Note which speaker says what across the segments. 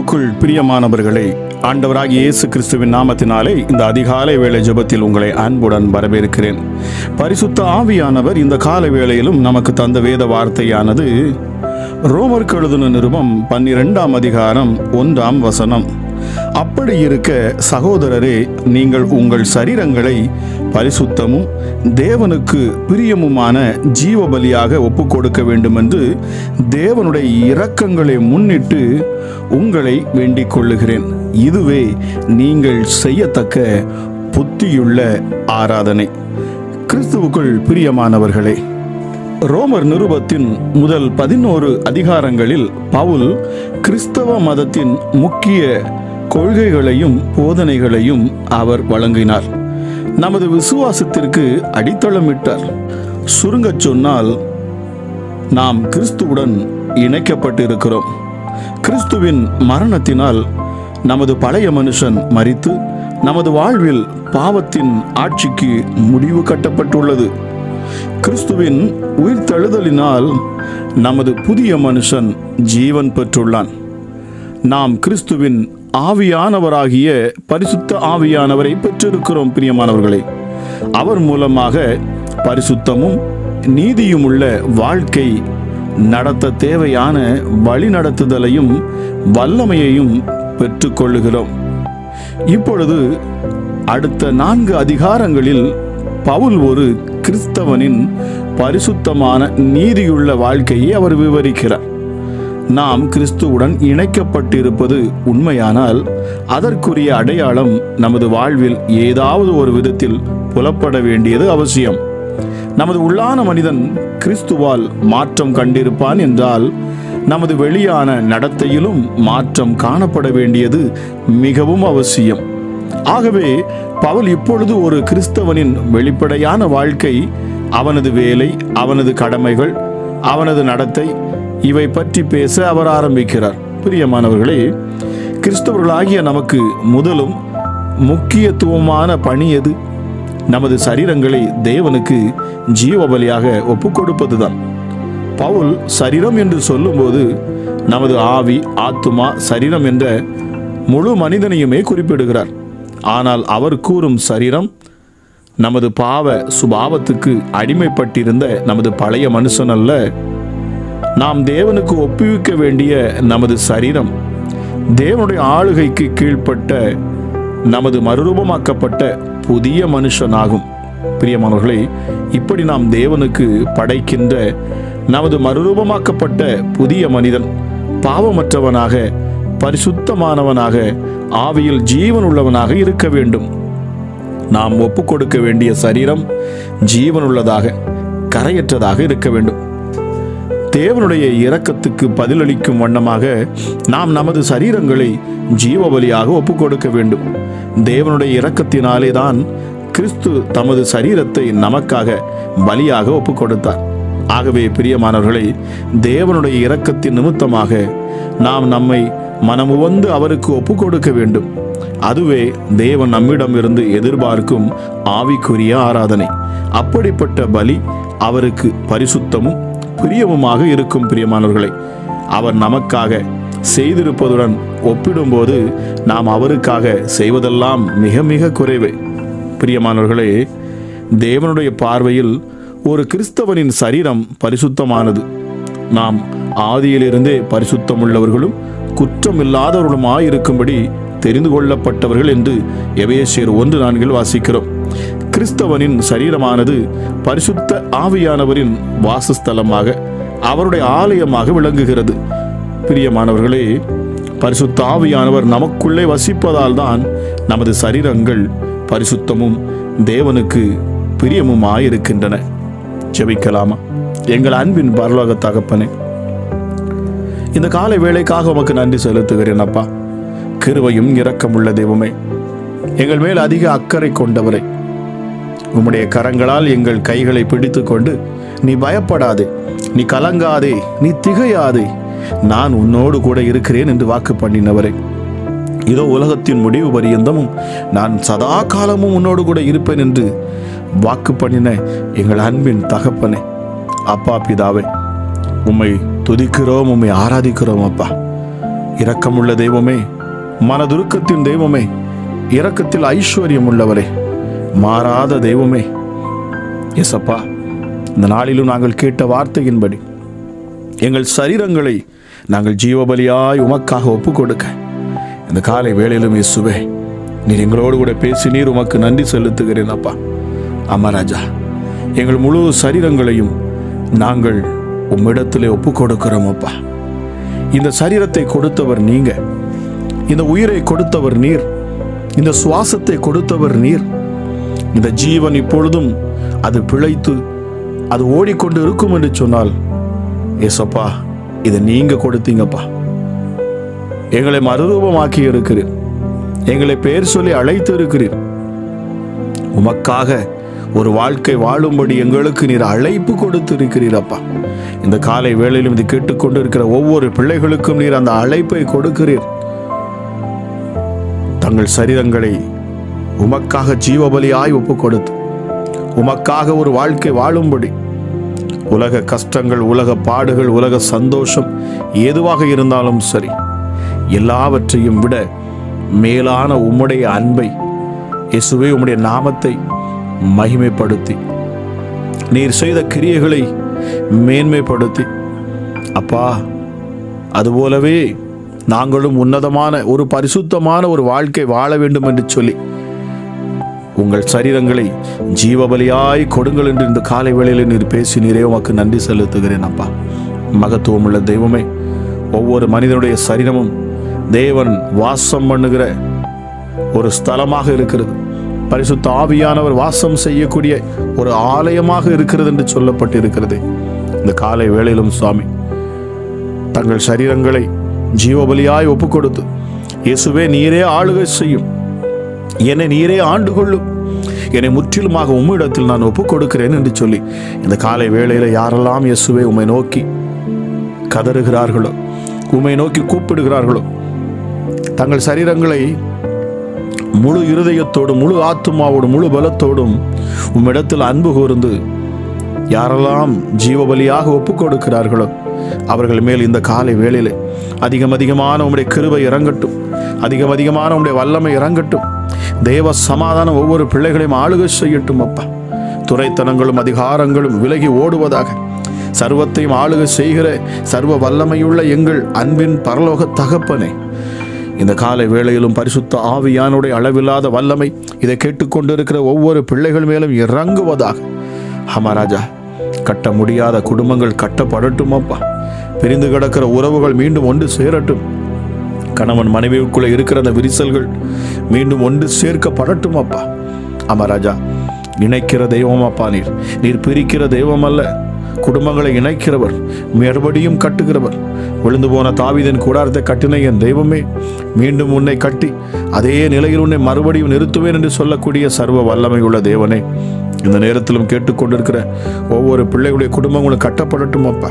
Speaker 1: கிறிஸ்துவுக்குள் பிரியமானவர்களே ஆண்டவராகிய இயேசு கிறிஸ்துவின் நாமத்தினாலே இந்த அதிகாலை வேளை ஜெபத்தில் உங்களை அன்புடன் வரவேற்கிறேன் பரிசுத்த ஆவியானவர் இந்த கால வேளையிலும் நமக்கு தந்த வேத வார்த்தையானது ரோமர் கழுதுன நிருபம் பன்னிரெண்டாம் அதிகாரம் ஒன்றாம் வசனம் அப்படி இருக்க சகோதரரே நீங்கள் உங்கள் சரீரங்களை பரிசுத்தமும் தேவனுக்கு பிரியமுமான ஜீவ பலியாக ஒப்புக் கொடுக்க வேண்டும் என்று தேவனுடைய இரக்கங்களை முன்னிட்டு உங்களை வேண்டிக் கொள்ளுகிறேன் இதுவே நீங்கள் செய்யத்தக்க புத்தியுள்ள ஆராதனை கிறிஸ்துவுக்குள் பிரியமானவர்களே ரோமர் நிருபத்தின் முதல் பதினோரு அதிகாரங்களில் பவுல் கிறிஸ்தவ மதத்தின் முக்கிய கொள்கைகளையும் போதனைகளையும் அவர் வழங்கினார் நமது விசுவாசத்திற்கு அடித்தளமிட்டார் சுருங்கச் சொன்னால் நாம் கிறிஸ்துவுடன் இணைக்கப்பட்டிருக்கிறோம் கிறிஸ்துவின் மரணத்தினால் நமது பழைய மனுஷன் மரித்து நமது வாழ்வில் பாவத்தின் ஆட்சிக்கு முடிவு கட்டப்பட்டுள்ளது கிறிஸ்துவின் உயிர்த்தெழுதலினால் நமது புதிய மனுஷன் ஜீவன் பெற்றுள்ளான் நாம் கிறிஸ்துவின் ஆவியானவராகிய பரிசுத்த ஆவியானவரை பெற்றிருக்கிறோம் பிரியமானவர்களே அவர் மூலமாக பரிசுத்தமும் நீதியும் உள்ள வாழ்க்கை நடத்த தேவையான வழிநடத்துதலையும் வல்லமையையும் பெற்றுக்கொள்ளுகிறோம் இப்பொழுது அடுத்த நான்கு அதிகாரங்களில் பவுல் ஒரு கிறிஸ்தவனின் பரிசுத்தமான நீதியுள்ள வாழ்க்கையை அவர் விவரிக்கிறார் நாம் கிறிஸ்துவுடன் இணைக்கப்பட்டிருப்பது உண்மையானால் அதற்குரிய அடையாளம் நமது வாழ்வில் ஏதாவது ஒரு விதத்தில் புலப்பட வேண்டியது அவசியம் நமது உள்ளான மனிதன் கிறிஸ்துவால் மாற்றம் கண்டிருப்பான் என்றால் நமது வெளியான நடத்தையிலும் மாற்றம் காணப்பட வேண்டியது மிகவும் அவசியம் ஆகவே பவுல் இப்பொழுது ஒரு கிறிஸ்தவனின் வெளிப்படையான வாழ்க்கை அவனது வேலை அவனது கடமைகள் அவனது நடத்தை இவை பற்றி பேச அவர் ஆரம்பிக்கிறார் பிரியமானவர்களே கிறிஸ்தவர்களாகிய நமக்கு முதலும் முக்கியத்துவமான பணி எது நமது சரீரங்களை தேவனுக்கு ஜீவ பலியாக ஒப்புக் கொடுப்பதுதான் பவுல் சரீரம் என்று சொல்லும்போது நமது ஆவி ஆத்துமா சரீரம் என்ற முழு மனிதனையுமே குறிப்பிடுகிறார் ஆனால் அவர் கூறும் சரீரம் நமது பாவ சுபாவத்துக்கு அடிமைப்பட்டிருந்த நமது பழைய மனுஷன் அல்ல நாம் தேவனுக்கு ஒப்புவிக்க வேண்டிய நமது சரீரம் தேவனுடைய ஆளுகைக்கு கீழ்ப்பட்ட நமது மறுரூபமாக்கப்பட்ட புதிய மனுஷனாகும் பிரியமானவர்களே இப்படி நாம் தேவனுக்கு படைக்கின்ற நமது மறுரூபமாக்கப்பட்ட புதிய மனிதன் பாவமற்றவனாக பரிசுத்தமானவனாக ஆவியில் ஜீவன் உள்ளவனாக இருக்க வேண்டும் நாம் ஒப்புக் கொடுக்க வேண்டிய சரீரம் ஜீவனுள்ளதாக கரையற்றதாக இருக்க வேண்டும் தேவனுடைய இரக்கத்துக்கு பதிலளிக்கும் வண்ணமாக நாம் நமது சரீரங்களை ஜீவபலியாக ஒப்புக் கொடுக்க வேண்டும் தேவனுடைய இரக்கத்தினாலே தான் கிறிஸ்து தமது சரீரத்தை நமக்காக பலியாக ஒப்புக் கொடுத்தார் ஆகவே பிரியமானவர்களை தேவனுடைய இரக்கத்தின் நிமித்தமாக நாம் நம்மை மனமுவந்து அவருக்கு ஒப்புக் கொடுக்க வேண்டும் அதுவே தேவன் நம்மிடமிருந்து எதிர்பார்க்கும் ஆவிக்குரிய ஆராதனை அப்படிப்பட்ட பலி அவருக்கு பரிசுத்தமும் பிரியமுமாக இருக்கும் பிரியமானவர்களை அவர் நமக்காக செய்திருப்பதுடன் ஒப்பிடும்போது நாம் அவருக்காக செய்வதெல்லாம் மிக மிக குறைவே பிரியமானவர்களே தேவனுடைய பார்வையில் ஒரு கிறிஸ்தவனின் சரீரம் பரிசுத்தமானது நாம் ஆதியிலிருந்தே பரிசுத்தமுள்ளவர்களும் குற்றமில்லாதவர்களுமாய் இருக்கும்படி தெரிந்து கொள்ளப்பட்டவர்கள் என்று எபேசியர் ஒன்று நான்கில் வாசிக்கிறோம் கிறிஸ்தவனின் சரீரமானது பரிசுத்த ஆவியானவரின் வாசஸ்தலமாக அவருடைய ஆலயமாக விளங்குகிறது பிரியமானவர்களே பரிசுத்த ஆவியானவர் நமக்குள்ளே வசிப்பதால் தான் நமது சரீரங்கள் பரிசுத்தமும் தேவனுக்கு பிரியமுமாயிருக்கின்றன ஜெபிக்கலாமா எங்கள் அன்பின் பரலோக தகப்பனே இந்த காலை வேலைக்காக உமக்கு நன்றி செலுத்துகிறேன் அப்பா கிருபையும் இரக்கமுள்ள தெய்வமே எங்கள் மேல் அதிக அக்கறை கொண்டவரை உம்முடைய கரங்களால் எங்கள் கைகளை பிடித்து கொண்டு நீ பயப்படாதே நீ கலங்காதே நீ திகையாதே நான் உன்னோடு கூட இருக்கிறேன் என்று வாக்கு பண்ணினவரே இதோ உலகத்தின் முடிவு பரியந்தமும் நான் சதா காலமும் உன்னோடு கூட இருப்பேன் என்று வாக்கு பண்ணின எங்கள் அன்பின் தகப்பனே அப்பா பிதாவே உம்மை துதிக்கிறோம் உம்மை ஆராதிக்கிறோம் அப்பா இரக்கமுள்ள தெய்வமே மனதுருக்கத்தின் தெய்வமே இரக்கத்தில் ஐஸ்வர்யம் உள்ளவரே மாறாத தெய்வமே எசப்பா இந்த நாளிலும் நாங்கள் கேட்ட வார்த்தையின்படி எங்கள் சரீரங்களை நாங்கள் ஜீவபலியாய் உமக்காக ஒப்பு கொடுக்க இந்த காலை வேளையிலும் இயேசுவே நீர் எங்களோடு கூட பேசி நீர் உமக்கு நன்றி செலுத்துகிறேன் அப்பா ஆமா ராஜா எங்கள் முழு சரீரங்களையும் நாங்கள் உம்மிடத்திலே ஒப்பு கொடுக்கிறோம் அப்பா இந்த சரீரத்தை கொடுத்தவர் நீங்க இந்த உயிரை கொடுத்தவர் நீர் இந்த சுவாசத்தை கொடுத்தவர் நீர் இந்த ஜீவன் இப்பொழுதும் அது பிழைத்து அது ஓடிக்கொண்டு இருக்கும் என்று சொன்னால் ஏசப்பா இதை நீங்க கொடுத்தீங்கப்பா எங்களை மறுரூபமாக்கி இருக்கிறீர் எங்களை பெயர் சொல்லி அழைத்து இருக்கிறீர் உமக்காக ஒரு வாழ்க்கை வாழும்படி எங்களுக்கு நீர் அழைப்பு கொடுத்து இருக்கிறீர் அப்பா இந்த காலை வேளையிலும் இது கேட்டுக்கொண்டு இருக்கிற ஒவ்வொரு பிள்ளைகளுக்கும் நீர் அந்த அழைப்பை கொடுக்கிறீர் தங்கள் சரீரங்களை உமக்காக ஜீவபலியாய் ஒப்பு கொடுத்து உமக்காக ஒரு வாழ்க்கை வாழும்படி உலக கஷ்டங்கள் உலக பாடுகள் உலக சந்தோஷம் எதுவாக இருந்தாலும் சரி எல்லாவற்றையும் விட மேலான உம்முடைய அன்பை இயேசுவே உம்முடைய நாமத்தை மகிமைப்படுத்தி நீர் செய்த கிரியைகளை மேன்மைப்படுத்தி அப்பா அதுபோலவே நாங்களும் உன்னதமான ஒரு பரிசுத்தமான ஒரு வாழ்க்கை வாழ வேண்டும் என்று சொல்லி உங்கள் சரீரங்களை ஜீவபலியாய் கொடுங்கள் என்று இந்த காலை வேளையில் நீர் பேசி நீரே உமக்கு நன்றி செலுத்துகிறேன் அப்பா மகத்துவமுள்ள தெய்வமே ஒவ்வொரு மனிதனுடைய சரீரமும் தேவன் வாசம் பண்ணுகிற ஒரு ஸ்தலமாக இருக்கிறது பரிசுத்த ஆவியானவர் வாசம் செய்யக்கூடிய ஒரு ஆலயமாக இருக்கிறது என்று சொல்லப்பட்டு இருக்கிறது இந்த காலை வேளையிலும் சுவாமி தங்கள் சரீரங்களை ஜீவபலியாய் ஒப்புக் கொடுத்து இயேசுவே நீரே ஆளுகை செய்யும் என்னை நீரே ஆண்டு கொள்ளும் என்னை முற்றிலுமாக உம்மிடத்தில் நான் ஒப்புக் கொடுக்கிறேன் என்று சொல்லி இந்த காலை வேளையில யாரெல்லாம் இயேசுவே உம்மை நோக்கி கதறுகிறார்களோ உம்மை நோக்கி கூப்பிடுகிறார்களோ தங்கள் சரீரங்களை முழு இருதயத்தோடும் முழு ஆத்துமாவோடும் முழு பலத்தோடும் உம்மிடத்தில் அன்பு கூர்ந்து யாரெல்லாம் ஜீவபலியாக ஒப்புக் கொடுக்கிறார்களோ அவர்கள் மேல் இந்த காலை வேளையிலே அதிகம் அதிகமான உம்முடைய கிருபை இறங்கட்டும் அதிகம் அதிகமான உம்முடைய வல்லமை இறங்கட்டும் தேவ சமாதானம் ஒவ்வொரு பிள்ளைகளையும் ஆளுகை செய்யட்டும் அப்பா துறைத்தனங்களும் அதிகாரங்களும் விலகி ஓடுவதாக சர்வத்தையும் ஆளுகை செய்கிற சர்வ வல்லமையுள்ள எங்கள் அன்பின் பரலோக தகப்பனே இந்த காலை வேளையிலும் பரிசுத்த ஆவியானுடைய அளவில்லாத வல்லமை இதை கேட்டுக்கொண்டிருக்கிற ஒவ்வொரு பிள்ளைகள் மேலும் இறங்குவதாக ஹமராஜா கட்ட முடியாத குடும்பங்கள் கட்டப்படட்டும் அப்பா பிரிந்து கிடக்கிற உறவுகள் மீண்டும் ஒன்று சேரட்டும் கணவன் மனைவிக்குள்ள இருக்கிற அந்த விரிசல்கள் மீண்டும் ஒன்று சேர்க்கப்படட்டும் அப்பா ஆமா ராஜா இணைக்கிற தெய்வம் அப்பா நீர் நீர் பிரிக்கிற தெய்வம் அல்ல குடும்பங்களை இணைக்கிறவர் மறுபடியும் கட்டுகிறவர் விழுந்து போன தாவீதின் கூடாரத்தை கட்டின என் தெய்வமே மீண்டும் உன்னை கட்டி அதே நிலையில் உன்னை மறுபடியும் நிறுத்துவேன் என்று சொல்லக்கூடிய சர்வ வல்லமை உள்ள தேவனே இந்த நேரத்திலும் கேட்டுக்கொண்டிருக்கிற ஒவ்வொரு பிள்ளைகளுடைய குடும்பங்களும் கட்டப்படட்டும் அப்பா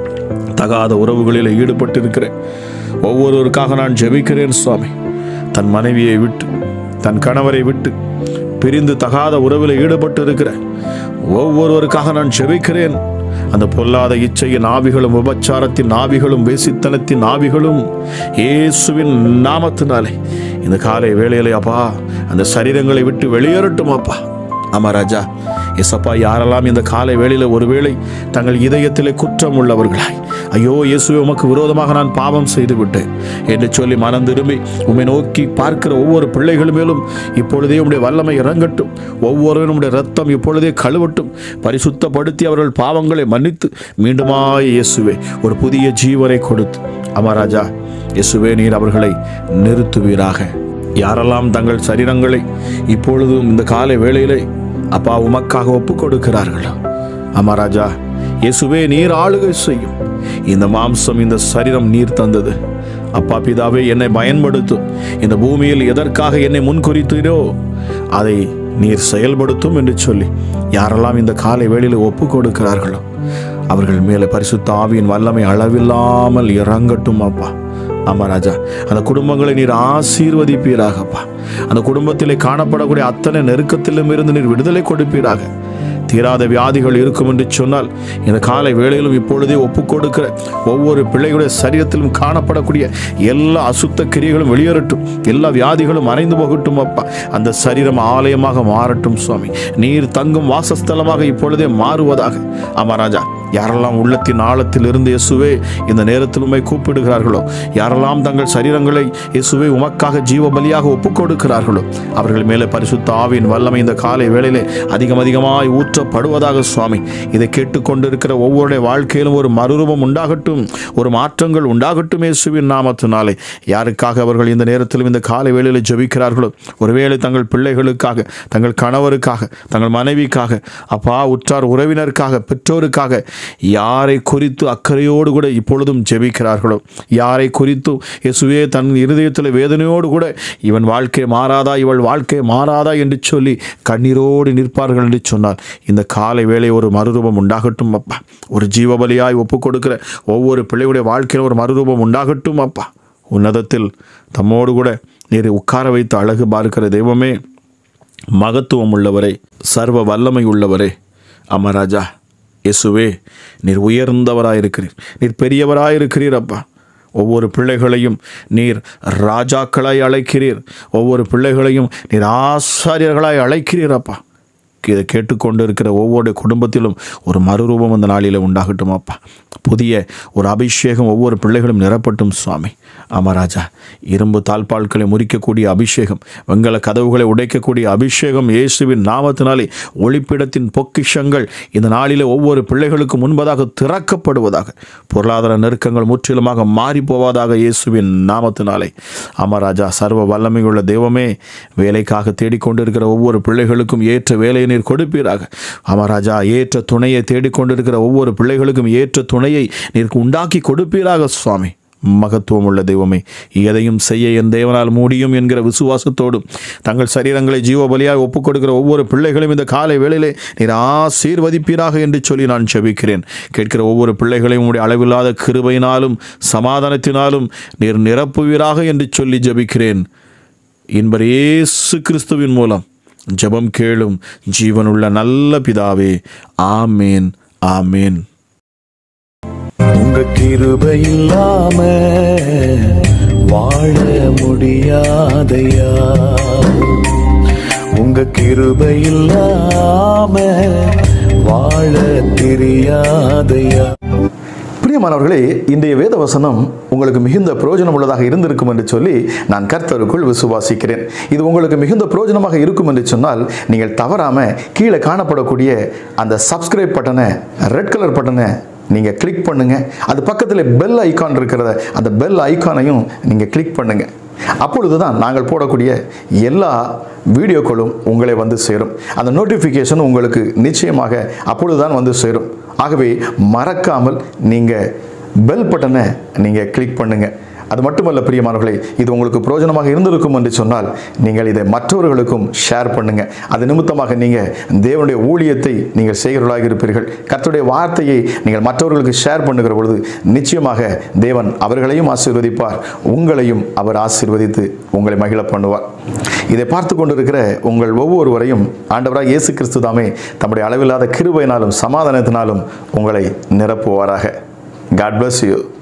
Speaker 1: தகாத உறவுகளில் ஈடுபட்டிருக்கிற ஒவ்வொருவருக்காக நான் ஜெபிக்கிறேன் சுவாமி தன் மனைவியை விட்டு தன் கணவரை விட்டு பிரிந்து தகாத உறவில் ஈடுபட்டு இருக்கிற ஒவ்வொருவருக்காக நான் ஜெபிக்கிறேன் அந்த பொல்லாத இச்சையின் ஆவிகளும் விபச்சாரத்தின் ஆவிகளும் வேசித்தனத்தின் ஆவிகளும் இயேசுவின் நாமத்தினாலே இந்த காலை வேளையிலே அப்பா அந்த சரீரங்களை விட்டு வெளியேறட்டும் அப்பா ஆமா ராஜா எசப்பா யாரெல்லாம் இந்த காலை வேளையில ஒருவேளை தங்கள் இதயத்திலே குற்றம் உள்ளவர்களாய் ஐயோ இயேசுவே உமக்கு விரோதமாக நான் பாவம் செய்து விட்டேன் என்று சொல்லி மனம் திரும்பி உம்மை நோக்கி பார்க்கிற ஒவ்வொரு பிள்ளைகள் மேலும் இப்பொழுதே உம்முடைய வல்லமை இறங்கட்டும் ஒவ்வொருவரும் உம்முடைய ரத்தம் இப்பொழுதே கழுவட்டும் பரிசுத்தப்படுத்தி அவர்கள் பாவங்களை மன்னித்து மீண்டுமாய் இயேசுவே ஒரு புதிய ஜீவனை கொடுத்து அமராஜா இயேசுவே நீர் அவர்களை நிறுத்துவீராக யாரெல்லாம் தங்கள் சரீரங்களை இப்பொழுதும் இந்த காலை வேளையிலே அப்பா உமக்காக ஒப்பு கொடுக்கிறார்களோ ஆமா ராஜா இயேசுவே நீர் ஆளுகை செய்யும் இந்த மாம்சம் இந்த சரீரம் நீர் தந்தது அப்பா பிதாவே என்னை பயன்படுத்தும் இந்த பூமியில் எதற்காக என்னை முன்குறித்தீரோ அதை நீர் செயல்படுத்தும் என்று சொல்லி யாரெல்லாம் இந்த காலை வேளையில் ஒப்பு கொடுக்கிறார்களோ அவர்கள் மேலே பரிசுத்த ஆவியின் வல்லமை அளவில்லாமல் இறங்கட்டும் அப்பா ஆமா ராஜா அந்த குடும்பங்களை நீர் ஆசீர்வதிப்பீராகப்பா அந்த குடும்பத்திலே காணப்படக்கூடிய அத்தனை நெருக்கத்திலும் இருந்து நீர் விடுதலை கொடுப்பீராக தீராத வியாதிகள் இருக்கும் என்று சொன்னால் இந்த காலை வேளையிலும் இப்பொழுதே ஒப்புக் கொடுக்கிற ஒவ்வொரு பிள்ளைகளுடைய சரீரத்திலும் காணப்படக்கூடிய எல்லா அசுத்த கிரியைகளும் வெளியேறட்டும் எல்லா வியாதிகளும் மறைந்து போகட்டும் அப்பா அந்த சரீரம் ஆலயமாக மாறட்டும் சுவாமி நீர் தங்கும் வாசஸ்தலமாக இப்பொழுதே மாறுவதாக ஆமா ராஜா யாரெல்லாம் உள்ளத்தின் ஆழத்தில் இருந்து இயேசுவே இந்த நேரத்தில் உம்மை கூப்பிடுகிறார்களோ யாரெல்லாம் தங்கள் சரீரங்களை இயேசுவே உமக்காக ஜீவ பலியாக ஒப்புக் கொடுக்கிறார்களோ அவர்கள் மேலே பரிசுத்த ஆவியின் வல்லமை இந்த காலை வேளையிலே அதிகம் அதிகமாய் ஊற்றப்படுவதாக சுவாமி இதை கேட்டுக்கொண்டிருக்கிற ஒவ்வொருடைய வாழ்க்கையிலும் ஒரு மறுரூபம் உண்டாகட்டும் ஒரு மாற்றங்கள் உண்டாகட்டும் இயேசுவின் நாமத்தினாலே யாருக்காக அவர்கள் இந்த நேரத்திலும் இந்த காலை வேளையில் ஜெபிக்கிறார்களோ ஒருவேளை தங்கள் பிள்ளைகளுக்காக தங்கள் கணவருக்காக தங்கள் மனைவிக்காக அப்பா உற்றார் உறவினருக்காக பெற்றோருக்காக யாரை குறித்து அக்கறையோடு கூட இப்பொழுதும் ஜெபிக்கிறார்களோ யாரை குறித்து இயேசுவே தன் இருதயத்தில் வேதனையோடு கூட இவன் வாழ்க்கை மாறாதா இவள் வாழ்க்கை மாறாதா என்று சொல்லி கண்ணீரோடு நிற்பார்கள் என்று சொன்னார் இந்த காலை வேளை ஒரு மறுரூபம் உண்டாகட்டும் அப்பா ஒரு ஜீவபலியாய் ஒப்புக் கொடுக்கிற ஒவ்வொரு பிள்ளையுடைய வாழ்க்கையில் ஒரு மறுரூபம் உண்டாகட்டும் அப்பா உன்னதத்தில் தம்மோடு கூட நீரை உட்கார வைத்து அழகு பார்க்கிற தெய்வமே மகத்துவம் உள்ளவரே சர்வ வல்லமை உள்ளவரே அமராஜா இயேசுவே நீர் உயர்ந்தவராயிருக்கிறீர் நீர் பெரியவராயிருக்கிறீர் அப்பா ஒவ்வொரு பிள்ளைகளையும் நீர் ராஜாக்களாய் அழைக்கிறீர் ஒவ்வொரு பிள்ளைகளையும் நீர் ஆசாரியர்களாய் அழைக்கிறீர் அப்பா இதை கேட்டுக்கொண்டு இருக்கிற ஒவ்வொரு குடும்பத்திலும் ஒரு மறுரூபம் அந்த நாளில் உண்டாகட்டும் அப்பா புதிய ஒரு அபிஷேகம் ஒவ்வொரு பிள்ளைகளும் நிரப்பட்டும் சுவாமி ஆமாராஜா இரும்பு தாழ்பால்களை முறிக்கக்கூடிய அபிஷேகம் வெங்கல கதவுகளை உடைக்கக்கூடிய அபிஷேகம் இயேசுவின் நாமத்தினாலே ஒளிப்பிடத்தின் பொக்கிஷங்கள் இந்த நாளிலே ஒவ்வொரு பிள்ளைகளுக்கு முன்பதாக திறக்கப்படுவதாக பொருளாதார நெருக்கங்கள் முற்றிலுமாக மாறி போவதாக இயேசுவின் நாமத்தினாலே ஆமாராஜா சர்வ வல்லமையுள்ள தெய்வமே வேலைக்காக தேடிக்கொண்டிருக்கிற ஒவ்வொரு பிள்ளைகளுக்கும் ஏற்ற வேலையை நீர் கொடுப்பீராக ஆமாராஜா ஏற்ற துணையை தேடிக்கொண்டிருக்கிற ஒவ்வொரு பிள்ளைகளுக்கும் ஏற்ற துணையை நீர் உண்டாக்கி கொடுப்பீராக சுவாமி மகத்துவம் உள்ள தெய்வமே எதையும் செய்ய என் தேவனால் முடியும் என்கிற விசுவாசத்தோடும் தங்கள் சரீரங்களை ஜீவ பலியாக ஒப்புக் கொடுக்கிற ஒவ்வொரு பிள்ளைகளும் இந்த காலை வேளையிலே நீர் ஆசீர்வதிப்பீராக என்று சொல்லி நான் செபிக்கிறேன் கேட்கிற ஒவ்வொரு பிள்ளைகளையும் உடைய அளவில்லாத கிருபையினாலும் சமாதானத்தினாலும் நீர் நிரப்புவீராக என்று சொல்லி ஜெபிக்கிறேன் என்பர் இயேசு கிறிஸ்துவின் மூலம் ஜெபம் கேளும் ஜீவனுள்ள நல்ல பிதாவே ஆமேன் ஆமேன்
Speaker 2: உங்க கிருபை இல்லாம வாழ முடியாதையா உங்க கிருபை இல்லாம வாழ தெரியாதையா
Speaker 3: பிரியமானவர்களே இன்றைய வேத வசனம் உங்களுக்கு மிகுந்த பிரயோஜனம் உள்ளதாக இருந்திருக்கும் என்று சொல்லி நான் கர்த்தருக்குள் விசுவாசிக்கிறேன் இது உங்களுக்கு மிகுந்த பிரயோஜனமாக இருக்கும் என்று சொன்னால் நீங்கள் தவறாம கீழே காணப்படக்கூடிய அந்த சப்ஸ்கிரைப் பட்டனை ரெட் கலர் பட்டனை நீங்கள் கிளிக் பண்ணுங்க அது பக்கத்தில் பெல் ஐகான் இருக்கிறத அந்த பெல் ஐகானையும் நீங்கள் கிளிக் பண்ணுங்க அப்பொழுது தான் நாங்கள் போடக்கூடிய எல்லா வீடியோக்களும் உங்களை வந்து சேரும் அந்த நோட்டிஃபிகேஷன் உங்களுக்கு நிச்சயமாக அப்பொழுது தான் வந்து சேரும் ஆகவே மறக்காமல் நீங்கள் பெல் பட்டனை நீங்கள் கிளிக் பண்ணுங்க அது மட்டுமல்ல பிரியமானவர்களே இது உங்களுக்கு பிரயோஜனமாக இருந்திருக்கும் என்று சொன்னால் நீங்கள் இதை மற்றவர்களுக்கும் ஷேர் பண்ணுங்க அது நிமித்தமாக நீங்கள் தேவனுடைய ஊழியத்தை நீங்கள் செய்கிறவர்களாக இருப்பீர்கள் கர்த்தருடைய வார்த்தையை நீங்கள் மற்றவர்களுக்கு ஷேர் பண்ணுகிற பொழுது நிச்சயமாக தேவன் அவர்களையும் ஆசீர்வதிப்பார் உங்களையும் அவர் ஆசீர்வதித்து உங்களை மகிழ பண்ணுவார் இதை பார்த்து கொண்டிருக்கிற உங்கள் ஒவ்வொருவரையும் ஆண்டவராக இயேசு கிறிஸ்து தாமே தம்முடைய அளவில்லாத கிருபையினாலும் சமாதானத்தினாலும் உங்களை நிரப்புவாராக காட் bless you